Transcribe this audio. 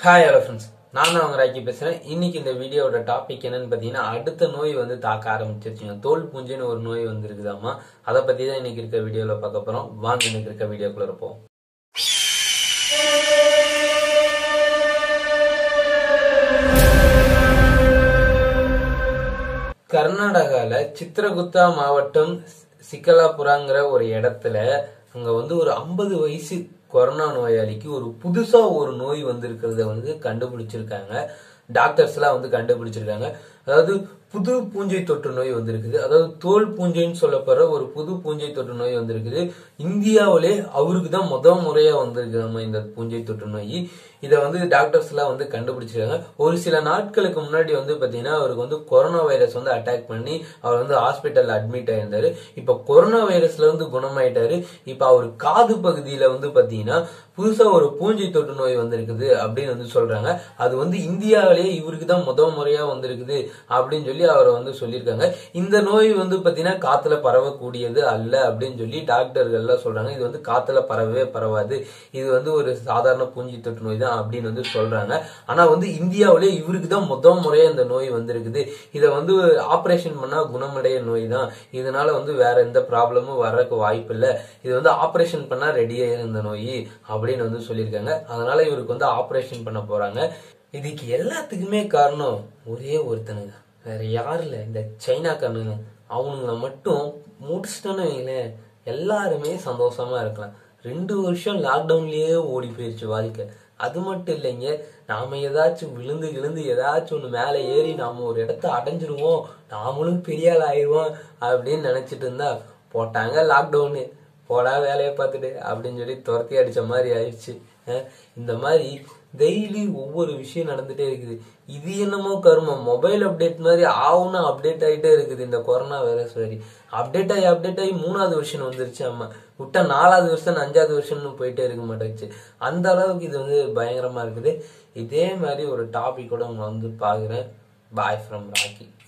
hi hello friends நான் தான் அவங்க ராக்கி பேசுறேன் இன்னைக்கு இந்த வீடியோவோட டாபிக் என்னன்னு பார்த்தீங்கன்னா அடுத்த நோய் வந்து தாக்க ஆரம்பிச்சிருச்சுங்க தோல் பூஞ்சைன்னு ஒரு நோய் வந்து இருக்குதாமா அதை பத்தி தான் இன்னைக்கு இருக்க வீடியோல பார்க்க போறோம் வாங்க இன்னைக்கு இருக்க வீடியோக்குள்ள இருப்போம் கர்நாடகால சித்திரகுத்தா மாவட்டம் சிக்கலாபுராங்கிற ஒரு இடத்துல அங்க வந்து ஒரு ஐம்பது வயசு கொரோனா நோயாளிக்கு ஒரு புதுசா ஒரு நோய் வந்திருக்கிறத வந்து கண்டுபிடிச்சிருக்காங்க டாக்டர்ஸ் எல்லாம் வந்து கண்டுபிடிச்சிருக்காங்க அதாவது புது பூஞ்சை தொற்று நோய் வந்திருக்குது அதாவது தோல் பூஞ்சைன்னு சொல்லப்படுற ஒரு புது பூஞ்சை தொற்று நோய் வந்திருக்குது இந்தியாவிலே அவருக்கு தான் முத முறையா வந்திருக்கு இந்த பூஞ்சை தொற்று நோய் இதை வந்து டாக்டர்ஸ் எல்லாம் வந்து கண்டுபிடிச்சிருக்காங்க ஒரு சில நாட்களுக்கு முன்னாடி வந்து பாத்தீங்கன்னா அவருக்கு வந்து கொரோனா வைரஸ் வந்து அட்டாக் பண்ணி அவர் வந்து ஹாஸ்பிட்டல்ல அட்மிட் ஆயிருந்தாரு இப்ப கொரோனா வைரஸ்ல இருந்து குணமாயிட்டாரு இப்ப அவர் காது பகுதியில வந்து பாத்தீங்கன்னா புதுசா ஒரு பூஞ்சை தொற்று நோய் வந்திருக்குது அப்படின்னு வந்து சொல்றாங்க அது வந்து இந்தியாவிலேயே இவருக்கு தான் முத முறையா வந்திருக்குது அப்படின்னு சொல்லி அவரை வந்து சொல்லியிருக்காங்க இந்த நோய் வந்து பாத்தீங்கன்னா காத்துல பரவக்கூடியது அல்ல அப்படின்னு சொல்லி டாக்டர்கள் எல்லாம் சொல்றாங்க இது வந்து காத்துல பரவவே பரவாது இது வந்து ஒரு சாதாரண பூஞ்சி தொற்று நோய் தான் அப்படின்னு வந்து சொல்றாங்க ஆனா வந்து இந்தியாவிலே இவருக்கு தான் முத முறையா இந்த நோய் வந்திருக்குது இதை வந்து ஆபரேஷன் பண்ணா குணமடைய நோய் தான் இதனால வந்து வேற எந்த ப்ராப்ளமும் வர்றதுக்கு வாய்ப்பு இல்லை இது வந்து ஆபரேஷன் பண்ணா ரெடி ஆயிரும் இந்த நோய் அப்படின்னு வந்து சொல்லியிருக்காங்க அதனால இவருக்கு வந்து ஆபரேஷன் பண்ண போறாங்க இதுக்கு எல்லாத்துக்குமே காரணம் ஒரே ஒருத்தனுங்க வேற யாரும் இல்ல இந்த சைனா கண்ணுங்க அவனுங்களை மட்டும் முடிச்சிட்டோன்னு வைங்களேன் எல்லாருமே சந்தோஷமா இருக்கலாம் ரெண்டு வருஷம் லாக்டவுன்லயே ஓடி போயிருச்சு வாழ்க்கை அது மட்டும் இல்லைங்க நாம ஏதாச்சும் விழுந்து விழுந்து ஏதாச்சும் ஒண்ணு மேல ஏறி நாம ஒரு இடத்த அடைஞ்சிருவோம் நாமளும் பெரிய ஆள் ஆயிடுவோம் அப்படின்னு நினைச்சிட்டு இருந்தா போட்டாங்க லாக்டவுனு போடா வேலையை பார்த்துட்டு அப்படின்னு சொல்லி துரத்தி அடிச்ச மாதிரி ஆயிடுச்சு அஹ் இந்த மாதிரி டெய்லி ஒவ்வொரு விஷயம் நடந்துட்டே இருக்குது இது என்னமோ கருமம் மொபைல் அப்டேட் மாதிரி ஆகும்னா அப்டேட் ஆகிட்டே இருக்குது இந்த கொரோனா வைரஸ் மாதிரி அப்டேட் ஆகி அப்டேட் ஆகி மூணாவது வருஷன் வந்துருச்சு அம்மா விட்டா நாலாவது வருஷம் அஞ்சாவது வருஷம்னு போயிட்டே இருக்க மாட்டேங்குச்சு அந்த அளவுக்கு இது வந்து பயங்கரமா இருக்குது இதே மாதிரி ஒரு டாபிக் கூட உங்களை வந்து பாக்குறேன் பாய் ஃப்ரம் ராக்கி